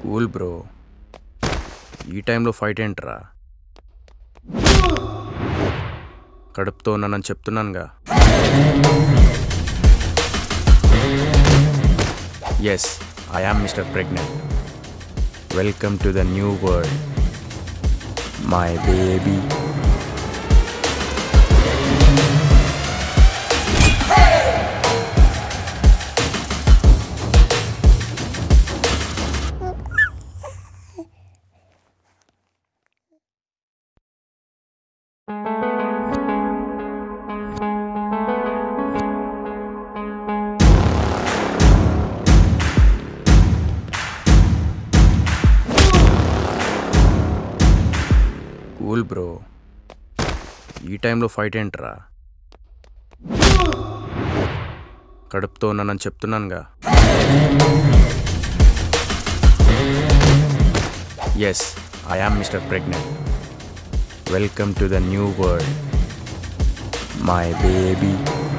cool bro ఈ టైంలో fight ఏంట్రా కడుపుతో ఉన్నానని చెప్తున్నానుగా yes I am mister pregnant welcome to the new world my baby cool bro ఈ టైంలో ఫైట్ ఏంట్రా కడుపుతో ఉన్నానని చెప్తున్నానుగా yes I am mister pregnant welcome to the new world my baby